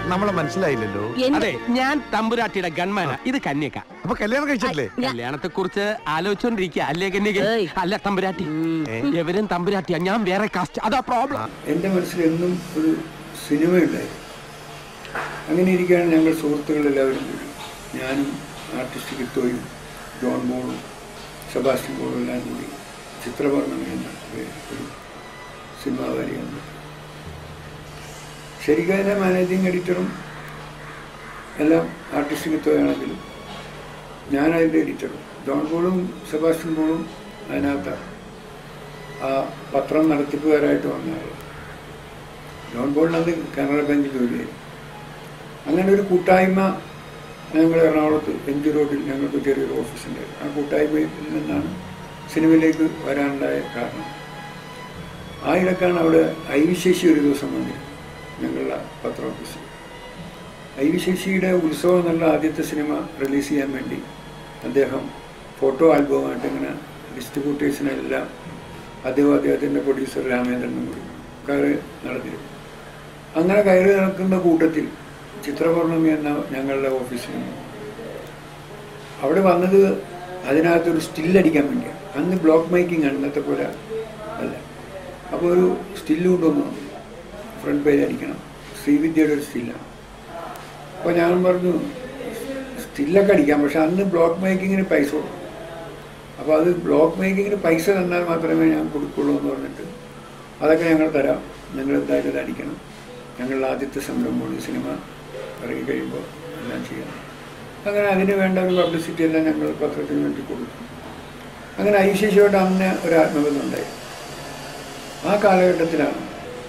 നമ്മളെ മനസ്സിലായില്ലല്ലോ അതെ ഞാൻ തമ്പുരാട്ടിയുടെ ഗൺമാന ഇത് കന്യക അപ്പൊ കല്യാണം കഴിച്ചിട്ടില്ലേ കല്യാണത്തെ കുറിച്ച് ആലോചിച്ചോണ്ടിരിക്കുക അല്ലേ കന്യക അല്ല തമ്പുരാട്ടി എവരും തമ്പുരാട്ടിയാ ഞാൻ വേറെ കാസ്റ്റ് അതാ പ്രോബ്ലം എൻ്റെ മനസ്സിൽ എന്നും ഒരു സിനിമ ഉണ്ടായി അങ്ങനെ ഇരിക്കുകയാണ് ഞങ്ങൾ സുഹൃത്തുക്കളെല്ലാവരും കൂടി ഞാനും ആർട്ടിസ്റ്റ് കിത്തോയും ജോൺ ബോളും സെബാസ്റ്റ്യൻ ബോളും എല്ലാം കൂടി ചിത്രവർണ്ണം എന്ന ഒരു ഒരു സിനിമാ വാരികയുണ്ട് ശരിക്കും അതിൻ്റെ മാനേജിങ് എഡിറ്ററും എല്ലാം ആർട്ടിസ്റ്റ് കിത്തോയാണെങ്കിലും ഞാനതിൻ്റെ എഡിറ്ററും ജോൺ ബോളും സെബാസ്റ്റ്യൻ ബോളും അതിനകത്ത് ആ പത്രം നടത്തിപ്പുകാരായിട്ട് വന്ന ആൾ ജോൺ ബോളിനത് കാനറ ബാങ്കിൽ ജോലിയായി അങ്ങനെ ഒരു കൂട്ടായ്മ ഞങ്ങൾ എറണാകുളത്ത് എം ജി റോഡിൽ ഞങ്ങൾക്ക് ചെറിയൊരു ഓഫീസുണ്ടായിരുന്നു ആ കൂട്ടായ്മയിൽ നിന്നാണ് സിനിമയിലേക്ക് വരാനുണ്ടായ കാരണം ആ ഇടക്കാണ് അവിടെ ഐ വി ശശി ഒരു ദിവസം വന്നിരുന്നു ഞങ്ങളുടെ പത്ര ഓഫീസിൽ ഐ വി ശശിയുടെ ഉത്സവം എന്നുള്ള ആദ്യത്തെ സിനിമ റിലീസ് ചെയ്യാൻ വേണ്ടി അദ്ദേഹം ഫോട്ടോ ആൽബവുമായിട്ട് ഇങ്ങനെ ഡിസ്ട്രിബ്യൂട്ടേഴ്സിനെല്ലാം അദ്ദേഹം അദ്ദേഹത്തിൻ്റെ പ്രൊഡ്യൂസർ രാമേന്ദ്രനും കൂടി കയറി നടന്നിരുന്നു അങ്ങനെ കയറി നടക്കുന്ന കൂട്ടത്തിൽ ചിത്രപൗർണമി എന്ന ഞങ്ങളുടെ ഓഫീസിൽ നിന്ന് അവിടെ വന്നത് അതിനകത്തൊരു സ്റ്റില്ലടിക്കാൻ വേണ്ടിയാണ് അന്ന് ബ്ലോക്ക് മേക്കിംഗ് ആണ് ഇന്നത്തെ പോലെ അല്ല അപ്പോൾ ഒരു സ്റ്റില്ല് കൊണ്ടുവന്നു ഫ്രണ്ട് പേജ് അടിക്കണം ശ്രീവിദ്യയുടെ ഒരു സ്റ്റില്ലാണ് അപ്പോൾ ഞാൻ പറഞ്ഞു സ്റ്റില്ലൊക്കെ അടിക്കാം പക്ഷെ അന്ന് ബ്ലോക്ക് മേക്കിങ്ങിന് പൈസ കൊടുക്കും അപ്പോൾ അത് ബ്ലോക്ക് മേക്കിങ്ങിന് പൈസ തന്നാൽ മാത്രമേ ഞാൻ കൊടുക്കുള്ളൂ എന്ന് പറഞ്ഞിട്ട് അതൊക്കെ ഞങ്ങൾ തരാം നിങ്ങൾ എന്തായാലും ഇത് അടിക്കണം ഞങ്ങളുടെ ആദ്യത്തെ സംരംഭമാണ് ഈ സിനിമ ഇറങ്ങി കഴിയുമ്പോൾ എല്ലാം ചെയ്യാം അങ്ങനെ അതിന് വേണ്ട ഒരു പബ്ലിസിറ്റി എല്ലാം ഞങ്ങൾ പത്രത്തിന് വേണ്ടി കൊടുത്തു അങ്ങനെ ഐശ്വര്യമായിട്ട് അന്ന് ഒരു ആത്മബന്ധം ഉണ്ടായി ആ കാലഘട്ടത്തിലാണ്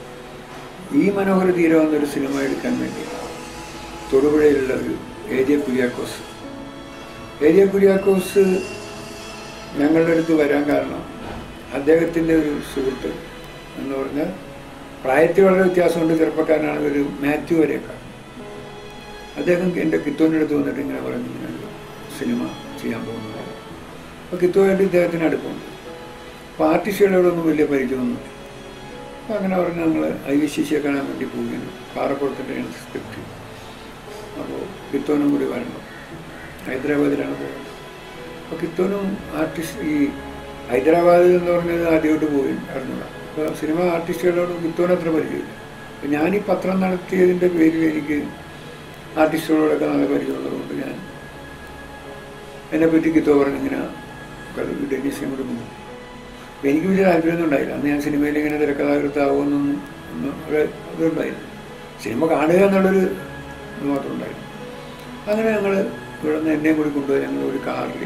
ഈ മനോഹര തീരം എന്നൊരു സിനിമ എടുക്കാൻ വേണ്ടി തൊടുപുഴയിലുള്ള ഒരു A J Kuriakose A J Kuriakose ഞങ്ങളുടെ അടുത്ത് വരാൻ കാരണം അദ്ദേഹത്തിൻ്റെ ഒരു സുഹൃത്ത് എന്ന് പറഞ്ഞാൽ പ്രായത്തിൽ വളരെ വ്യത്യാസമുണ്ട് ചെറുപ്പക്കാരനാണ് ഒരു മാത്യു വരെയൊക്കെ അദ്ദേഹം എൻ്റെ കിത്തോൻ്റെ അടുത്ത് വന്നിട്ട് ഇങ്ങനെ പറഞ്ഞു ഇങ്ങനെ ഒരു സിനിമ ചെയ്യാൻ പോകുന്നത് അപ്പോൾ കിത്തുമായിട്ട് ഇദ്ദേഹത്തിന് അടുപ്പമുണ്ട് അപ്പോൾ ആർട്ടിസ്റ്റുകളോടൊന്നും വലിയ പരിചയമൊന്നുമില്ല അപ്പോൾ അങ്ങനെ പറഞ്ഞ് ഞങ്ങൾ ഐ വി ശിശിയെ കാണാൻ വേണ്ടി പോവുകയാണ് പാറപ്പുറത്തിൻ്റെ സ്ക്രിപ്റ്റ് അപ്പോൾ കിത്തോനും കൂടി വരണം ഹൈദരാബാദിലാണ് പോകുന്നത് അപ്പോൾ കിത്തോനും ആർട്ടിസ്റ്റ് ഈ ഹൈദരാബാദിൽ എന്ന് പറഞ്ഞത് ആദ്യമായിട്ട് പോയി അറിഞ്ഞൂടാ അപ്പോൾ സിനിമ ആർട്ടിസ്റ്റുകളോട് കിത്തോന് അത്ര പരിചയമില്ല അപ്പോൾ ഞാൻ ഈ പത്രം നടത്തിയതിൻ്റെ പേരിൽ എനിക്ക് ആർട്ടിസ്റ്റുകളോടൊക്കെ നല്ല പരിചയമുള്ളതുകൊണ്ട് ഞാൻ എന്നെപ്പറ്റി കിത്തോ പറഞ്ഞു ഇങ്ങനെ ഡെന്നീസിനെ കൂടി പോകും അപ്പോൾ എനിക്ക് വലിയ താല്പര്യമൊന്നും ഉണ്ടായില്ല അന്ന് ഞാൻ സിനിമയിൽ ഇങ്ങനെ തിരക്കഥാകൃത്താവുമെന്നൊന്നും ഒന്നും ഒരു ഇതുണ്ടായില്ല സിനിമ കാണുക എന്നുള്ളൊരു ഇത് മാത്രം ഉണ്ടായിരുന്നു അങ്ങനെ ഞങ്ങൾ ഇവിടെ നിന്ന് എന്നെയും കൂടി കൊണ്ടുപോയി ഞങ്ങൾ ഒരു കാറിൽ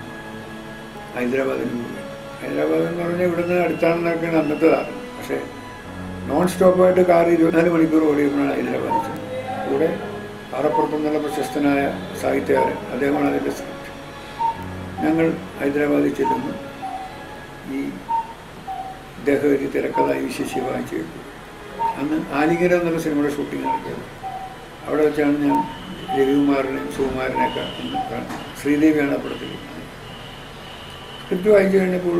ഹൈദരാബാദിന് പോയി ഹൈദരാബാദ് എന്ന് പറഞ്ഞാൽ ഇവിടുന്ന് അടുത്താണെന്നൊക്കെ അന്നത്തെ ധാരണ പക്ഷേ നോൺ സ്റ്റോപ്പായിട്ട് കാർ ഇരുപത്തിനാല് മണിക്കൂർ ഓടിയപ്പോഴാണ് ഹൈദരാബാദിൽ ചെന്നത് കൂടെ പാറപ്പുറത്ത് നിന്നുള്ള പ്രശസ്തനായ സാഹിത്യകാരൻ അദ്ദേഹമാണ് അതിൻ്റെ സ്ക്രിപ്റ്റ് ഞങ്ങൾ ഹൈദരാബാദിൽ ചെല്ലുന്നു ഈ ഇദ്ദേഹം ഒരു തിരക്കഥ വിശേഷി വാങ്ങിച്ചു കേട്ടു അന്ന് ആലിംഗനം എന്നുള്ള സിനിമയുടെ ഷൂട്ടിംഗ് നടത്തിയത് അവിടെ വെച്ചാണ് ഞാൻ രവികുമാറിനെയും സുകുമാരനെയൊക്കെ ഒന്ന് കാണുന്നത് ശ്രീദേവിയാണ് അപ്പുറത്തിൽ സ്ക്രിപ്റ്റ് വായിച്ചു കഴിഞ്ഞപ്പോൾ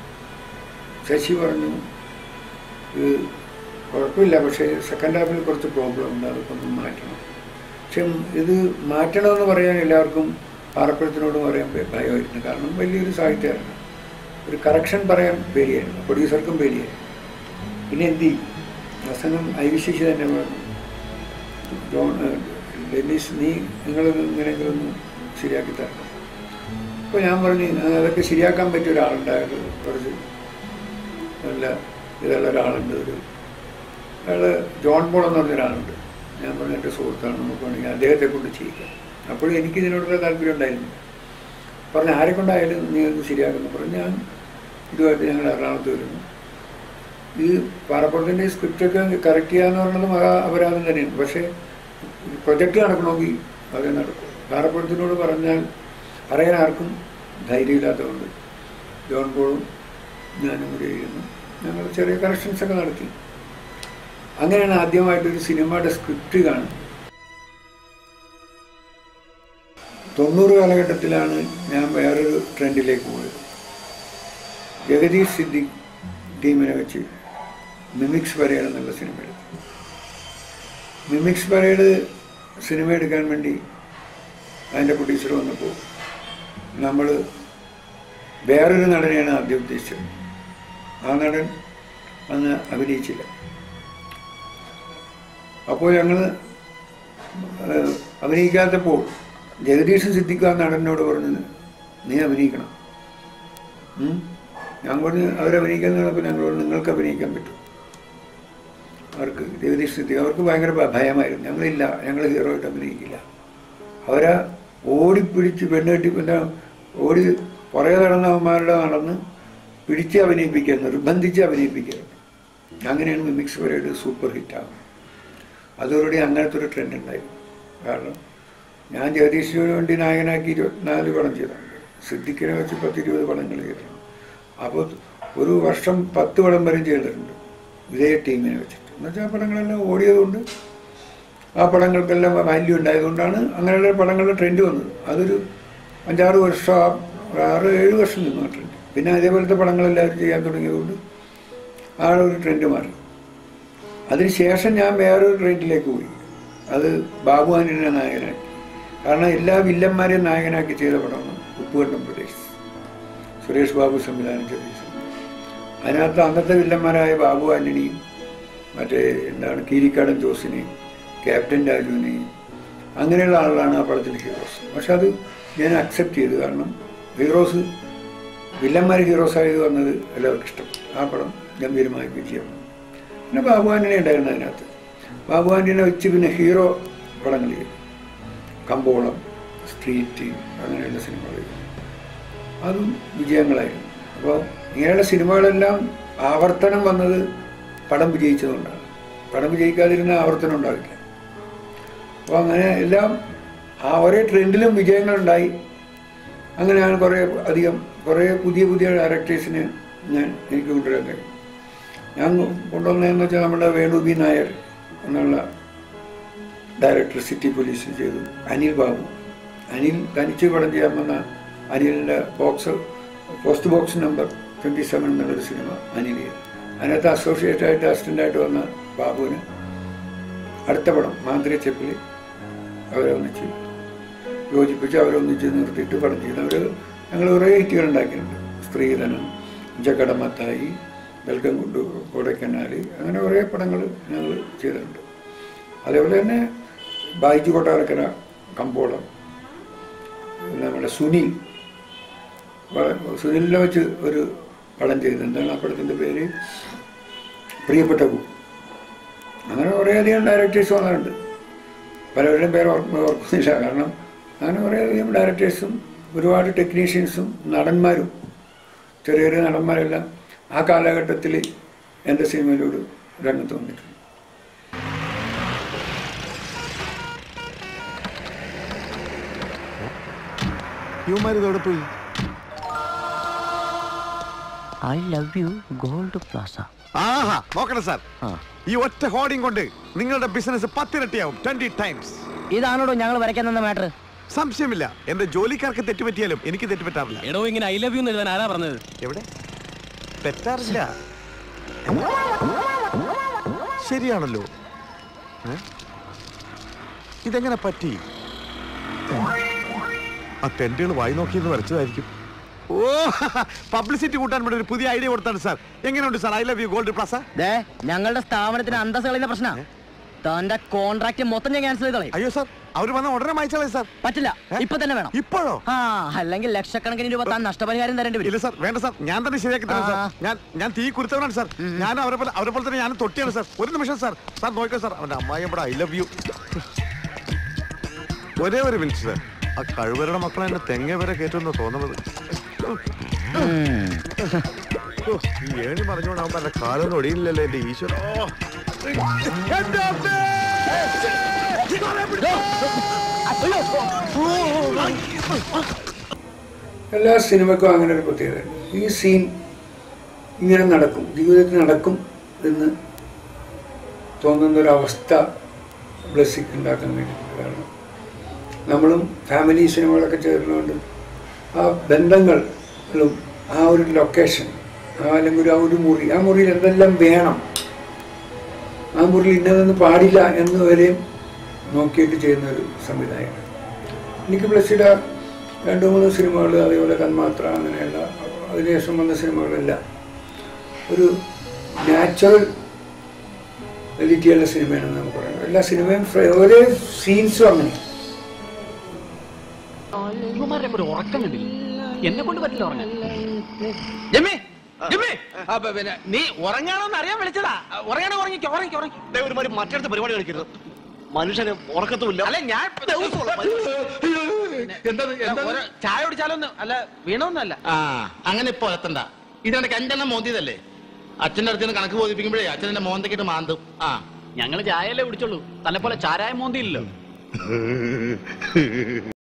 ശശി പറഞ്ഞു ഇത് കുഴപ്പമില്ല പക്ഷേ സെക്കൻഡ് ഹാഫിൽ കുറച്ച് പ്രോബ്ലം ഉണ്ട് അതൊക്കെ ഒന്ന് മാറ്റണം പക്ഷെ ഇത് മാറ്റണമെന്ന് പറയാൻ എല്ലാവർക്കും പാറപ്പുറത്തിനോട് പറയാൻ ഭയ- ഭയമായിരുന്നു കാരണം വലിയൊരു സാഹിത്യമാണ് ഒരു കറക്ഷൻ പറയാൻ പേടിയായിരുന്നു പ്രൊഡ്യൂസർക്കും പേടിയായിരുന്നു പിന്നെ എന്ത് ചെയ്യും അവസാനം ഐ വിശേഷി തന്നെ പറഞ്ഞു ജോൺ ഏഹ്, ഡെന്നീസ് നീ നിങ്ങളത് ഇങ്ങനെയെങ്കിലും ഒന്ന് ശരിയാക്കി തരണം അപ്പോൾ ഞാൻ പറഞ്ഞു "ആ, അതൊക്കെ ശരിയാക്കാൻ പറ്റിയ ഒരാളുണ്ടായിരുന്നു കുറച്ച് നല്ല ഇതുള്ള ഒരാളുണ്ട് ഒരു അയാൾ ജോൺ പോൾ എന്ന് പറഞ്ഞ ഒരാളുണ്ട് ഞാൻ പറഞ്ഞ എൻ്റെ സുഹൃത്താണ് നമുക്ക് വേണമെങ്കിൽ അദ്ദേഹത്തെ കൊണ്ട് ചെയ്യിക്കാം അപ്പോഴും എനിക്ക് ഇതിനോടുള്ള താല്പര്യം ഉണ്ടായിരുന്നു പറഞ്ഞ ആരെ കൊണ്ടായാലും നീ അത് ശരിയാക്കുന്നു പറഞ്ഞു ഞാൻ ഇതുമായിട്ട് ഞങ്ങൾ എറണാകുളത്ത് വരുന്നു ഈ പാറപ്പുറത്തിൻ്റെ സ്ക്രിപ്റ്റൊക്കെ കറക്റ്റ് ചെയ്യാന്ന് പറയുന്നത് മഹാ അപരാധം തന്നെയാണ് പക്ഷേ പ്രൊജക്റ്റ് നടക്കണമെങ്കിൽ അതേ നടക്കും പാറപ്പുറത്തിനോട് പറഞ്ഞാൽ പറയാൻ ആർക്കും ധൈര്യമില്ലാത്തതുകൊണ്ട് ജോൺ പോളും ഞാനും കൂടി ചെയ്യുന്നു ഞങ്ങൾ ചെറിയ കറക്ഷൻസ് ഒക്കെ നടത്തി അങ്ങനെയാണ് ആദ്യമായിട്ടൊരു സിനിമയുടെ സ്ക്രിപ്റ്റ് കാണുന്നത് തൊണ്ണൂറ് കാലഘട്ടത്തിലാണ് ഞാൻ വേറൊരു ട്രെൻഡിലേക്ക് പോയത് ജഗദീഷ് സിദ്ദിഖ് ടീമിനെ വെച്ച് മിമിക്സ് പരേഡ് എന്നുള്ള സിനിമ എടുത്തു മിമിക്സ് പരേഡ് സിനിമ എടുക്കാൻ വേണ്ടി അതിൻ്റെ പ്രൊഡ്യൂസർ വന്നപ്പോൾ നമ്മൾ വേറൊരു നടനെയാണ് ആദ്യം ഉദ്ദേശിച്ചത് ആ നടൻ അന്ന് അഭിനയിച്ചില്ല അപ്പോൾ ഞങ്ങൾ അഭിനയിക്കാത്തപ്പോൾ ജഗദീഷ് സിദ്ദിഖ് ആ നടനോട് പറഞ്ഞു നീ അഭിനയിക്കണം ഉം. ഞാൻ പറഞ്ഞു അവരഭിനയിക്കാൻ പറഞ്ഞപ്പോൾ ഞങ്ങൾ പറഞ്ഞു നിങ്ങൾക്ക് അഭിനയിക്കാൻ പറ്റും അവർക്ക് ജഗദീഷ് സിദ്ദിഖ് അവർക്ക് ഭയങ്കര ഭ- ഭയമായിരുന്നു ഞങ്ങളില്ല ഞങ്ങൾ ഹീറോ ആയിട്ട് അഭിനയിക്കില്ല അവരെ ഓടിപ്പിടിച്ച് പെണ്ണുകെട്ടി പിന്നെ ഓടി പുറകെ നടന്നവന്മാരുടെ നടന്ന് പിടിച്ച് അഭിനയിപ്പിക്കുക നിർബന്ധിച്ച് അഭിനയിപ്പിക്കുക അങ്ങനെയാണ് മിമിക്സ് പരേഡ് സൂപ്പർ ഹിറ്റാകുന്നത് അതോടുകൂടി അങ്ങനത്തെ ഒരു ട്രെൻഡ് ഉണ്ടായിരുന്നു കാരണം ഞാൻ ജഗദീഷിന് വേണ്ടി നായകനാക്കി ഇരുപത്തിനാല് പടം ചെയ്തിട്ടുണ്ട് സിദ്ദിഖിനെ വെച്ച് പത്ത് ഇരുപത് പടങ്ങൾ ചെയ്തിട്ടുണ്ട് അപ്പോൾ ഒരു വർഷം പത്ത് പടം വരെ ചെയ്തിട്ടുണ്ട് ഇതേ ടീമിനെ വെച്ചിട്ട് എന്നുവെച്ചാൽ ആ പടങ്ങളെല്ലാം ഓടിയതുകൊണ്ട് ആ പടങ്ങൾക്കെല്ലാം വാല്യൂ ഉണ്ടായതുകൊണ്ടാണ് അങ്ങനെയുള്ള പടങ്ങളുടെ ട്രെൻഡ് വന്നത് അതൊരു അഞ്ചാറ് വർഷം ആ- ആറ് ഏഴ് വർഷം നിന്നു ആ ട്രെൻഡ് പിന്നെ അതേപോലത്തെ പടങ്ങളെല്ലാവരും ചെയ്യാൻ തുടങ്ങിയതുകൊണ്ട് ആ ഒരു ട്രെൻഡ് മാറി അതിനുശേഷം ഞാൻ വേറൊരു ട്രെൻഡിലേക്ക് പോയി അത് ബാബു ആന്റണിയെ നായകനാക്കി കാരണം എല്ലാ വില്ലന്മാരെയും നായകനാക്കി ചെയ്ത പടമാണ് ഉപ്പുകണ്ടം പ്രദേശ് സുരേഷ് ബാബു സംവിധാനം ചെയ്ത ഈ സിനിമ അതിനകത്ത് അന്നത്തെ വില്ലന്മാരായ ബാബു ആന്റണിയും മറ്റേ എന്താണ് കീരിക്കാടൻ ജോസിനെയും ക്യാപ്റ്റൻ രാജുവിനെയും അങ്ങനെയുള്ള ആളുകളാണ് ആ പടത്തിൽ ഹീറോസ് പക്ഷെ അത് ഞാൻ അക്സെപ്റ്റ് ചെയ്തു കാരണം ഹീറോസ് വില്ലന്മാർ ഹീറോസ് ആയത് വന്നത് എല്ലാവർക്കും ഇഷ്ടപ്പെട്ടു ആ പടം ഗംഭീരമായി വിജയം പിന്നെ ബാബു ആന്റണി ഉണ്ടായിരുന്നു അതിനകത്ത് ബാബു ആന്റണിനെ വെച്ച് പിന്നെ ഹീറോ പടങ്ങൾ ചെയ്തു കമ്പോളം സ്ട്രീറ്റ് അങ്ങനെയുള്ള സിനിമകൾ ചെയ്തു അതും വിജയങ്ങളായിരുന്നു അപ്പോൾ ഇങ്ങനെയുള്ള സിനിമകളെല്ലാം ആവർത്തനം വന്നത് പടം വിജയിച്ചതുകൊണ്ടാണ് പടം വിജയിക്കാതിരുന്ന ആവർത്തനം ഉണ്ടാവില്ല അപ്പോൾ അങ്ങനെ എല്ലാം ആ ഒരേ ട്രെൻഡിലും വിജയങ്ങളുണ്ടായി അങ്ങനെയാണ് കുറേ അധികം കുറേ പുതിയ പുതിയ ഡയറക്ടേഴ്സിനെ ഞാൻ എനിക്ക് കൊണ്ടുവരാൻ കഴിയും ഞാൻ കൊണ്ടുവന്നതെന്ന് വെച്ചാൽ നമ്മുടെ വേണു ബി നായർ എന്നുള്ള ഡയറക്ടർ സിറ്റി പോലീസിൽ ചെയ്തു അനിൽ ബാബു അനിൽ തനിച്ച് പടം ചെയ്യാൻ വന്ന അനിലിൻ്റെ box post box number twenty seven എന്നുള്ളൊരു സിനിമ അനിൽ ചെയ്തു അതിനകത്ത് അസോസിയേറ്റ് ആയിട്ട് അസിസ്റ്റൻ്റായിട്ട് വന്ന ബാബുവിന് അടുത്ത പടം മാന്ത്രിക ചെപ്പിൽ അവരെ ഒന്നിച്ച് യോജിപ്പിച്ച് അവരെ ഒന്നിച്ച് നിർത്തിയിട്ട് പടം ചെയ്തു അവർ ഞങ്ങൾ കുറേ ഹിറ്റുകൾ ഉണ്ടാക്കിയിട്ടുണ്ട് സ്ത്രീധനം ജക്കടമത്തായി വെൽക്കം കൊണ്ടു കൊടൈക്കനാൽ അങ്ങനെ കുറേ പടങ്ങൾ ഞങ്ങൾ ചെയ്തിട്ടുണ്ട് അതേപോലെ തന്നെ ബായിജു കൊട്ടാരക്കര കമ്പോളം പിന്നെ നമ്മുടെ സുനിൽ വ- സുനിലിനെ വെച്ച് ഒരു പടം ചെയ്തിട്ടുണ്ട് ആ പടത്തിൻ്റെ പേര് പ്രിയപ്പെട്ട പൂ അങ്ങനെ കുറേയധികം ഡയറക്ടേഴ്സ് വന്നിട്ടുണ്ട് പലരുടെയും പേര് ഓർമ്മ ഓർക്കുന്നില്ല കാരണം അങ്ങനെ കുറേയധികം ഡയറക്ടേഴ്സും ഒരുപാട് ടെക്നീഷ്യൻസും നടന്മാരും ചെറിയ ചെറിയ നടന്മാരെല്ലാം ആ കാലഘട്ടത്തിൽ എൻ്റെ സിനിമയിലൂടെ രംഗത്ത് വന്നിട്ടുണ്ട് യുവമാർ ഇതോടെ പോയി I love you gold plaza ആഹാ നോക്കണം സാർ ആ. ഈ ഒറ്റ ഹോർഡിംഗ് കൊണ്ട് നിങ്ങളുടെ ബിസിനസ് പത്തിരട്ടിയാവും ട്വന്റി ടൈംസ് ഇതാണോടോ ഞങ്ങൾ വരയ്ക്കാൻ തന്ന മാറ്റർ സംശയമില്ല എന്റെ ജോലിക്കാർക്ക് തെറ്റുപറ്റിയാലും എനിക്ക് തെറ്റുപറ്റാറില്ല എടോ ഇങ്ങനെ ഐ ലവ് യു എന്ന് എഴുതാൻ ആരാ പറഞ്ഞത് എവിടെ തെറ്റാറില്ല ശരിയാണല്ലോ ഏ? ഇതെങ്ങനെ പറ്റി ആ ടെന്റുകൾ വായി നോക്കിയെന്ന് വരച്ചതായിരിക്കും ഓ പബ്ലിസിറ്റി കൂട്ടാൻ വേണ്ടി ഒരു പുതിയ ഐഡിയ കൊടുത്താണ് സാർ എങ്ങനെയുണ്ട് sir I love you gold plus ദേ ഞങ്ങളുടെ സ്ഥാപനത്തിന് അന്തസ് കളയുന്ന പ്രശ്ന തന്റെ കോൺട്രാക്ട് മൊത്തം ഞാൻ ക്യാൻസൽ ചെയ്ത് കളയും അയ്യോ സാർ അവർ വന്ന ഉടനെ വായിച്ചാലേ സാർ പറ്റില്ല ഏ? ഇപ്പൊ തന്നെ വേണം ഇപ്പോഴോ ആ അല്ലെങ്കിൽ ലക്ഷക്കണക്കിന് രൂപ താൻ നഷ്ടപരിഹാരം തരേണ്ടി ഇല്ല വരും സാർ വേണ്ട സാർ ഞാൻ തന്നെ ശരിയാക്കി തരാം സാർ ആ. ഞാൻ ഞാൻ തീ കുരുത്തവനാണ് സാർ ഞാൻ അവരെ പോലെ അവരെ പോലെ തന്നെ ഞാൻ തൊട്ടിയാണ് സാർ ഒരു നിമിഷം സാർ സാർ നോക്കൂ സാർ അവന്റെ അമ്മായി ഇവിടെ ഐ ലവ് യു ഒരേ ഒരു മിനിറ്റ് സാർ ആ കഴിവരുടെ മക്കളെ എന്നെ തെങ്ങ വരെ കയറ്റുമെന്ന് തോന്നുന്നത് ഉം. ഓ, ഈ ഏണി പറഞ്ഞുകൊണ്ടാവുമ്പോ എന്റെ കാലൊന്നും ഒടിയില്ലല്ലോ എന്റെ ഈശ്വര എല്ലാ സിനിമയ്ക്കും അങ്ങനെ ഒരു പ്രത്യേകത ഈ സീൻ ഇങ്ങനെ നടക്കും ജീവിതത്തിൽ നടക്കും എന്ന് തോന്നുന്ന ഒരു അവസ്ഥ ബ്ലസ്സിക്ക് ഉണ്ടാക്കാൻ വേണ്ടിയിട്ടുണ്ട് കാരണം നമ്മളും ഫാമിലി സിനിമകളൊക്കെ ചേർന്നുകൊണ്ട് ആ ബന്ധങ്ങളും ആ ഒരു ലൊക്കേഷൻ ആ അല്ലെങ്കിൽ ഒരു ആ ഒരു മുറി ആ മുറിയിൽ എന്തെല്ലാം വേണം ആ മുറിയിൽ ഇന്നതൊന്നും പാടില്ല എന്ന് വരെയും നോക്കിയിട്ട് ചെയ്യുന്ന ഒരു സംവിധായകൻ എനിക്ക് പ്ലസിയുടെ രണ്ട് മൂന്ന് സിനിമകൾ അതേപോലെ തന്മാത്ര അങ്ങനെയുള്ള അതിനുശേഷം വന്ന സിനിമകളെല്ലാം ഒരു നാച്ചുറൽ എലിറ്റിയുള്ള സിനിമയാണെന്ന് നമുക്ക് പറയാം എല്ലാ സിനിമയും ഫ്ര- ഓരോ സീൻസും അങ്ങനെ ഇവന്മാരുടെ ഒരു ഉറക്കം കണ്ടില്ല എന്നെ കൊണ്ട് പറ്റില്ല ഉറങ്ങാൻ ജമ്മി ജമ്മി അപ്പൊ പിന്നെ നീ ഉറങ്ങാണോന്ന് അറിയാൻ വിളിച്ചതാ ഉറങ്ങാണോ ഉറങ്ങിക്കോ ഉറങ്ങിക്കോ ഉറങ്ങിക്കോ ഒരുമാതിരി മറ്റടുത്ത പരിപാടി കളിക്കരുത് മനുഷ്യന് ഉറക്കത്തുമില്ല അല്ല ഞാൻ ഒരു ചായ കുടിച്ചാലൊന്നും അല്ല വീണൊന്നല്ല ആ അങ്ങനെ ഇപ്പൊ എത്തണ്ട ഇതിനിടയ്ക്ക് അഞ്ചെണ്ണം മോന്തിയതല്ലേ അച്ഛന്റെ അടുത്ത് നിന്ന് കണക്ക് ബോധിപ്പിക്കുമ്പോഴേ അച്ഛൻ എന്റെ മോന്തക്കിട്ട് മാന്തും ആ ഞങ്ങള് ചായയല്ലേ കുടിച്ചുള്ളൂ തന്നെ പോലെ ചാരായ മോന്തിയില്ലല്ലോ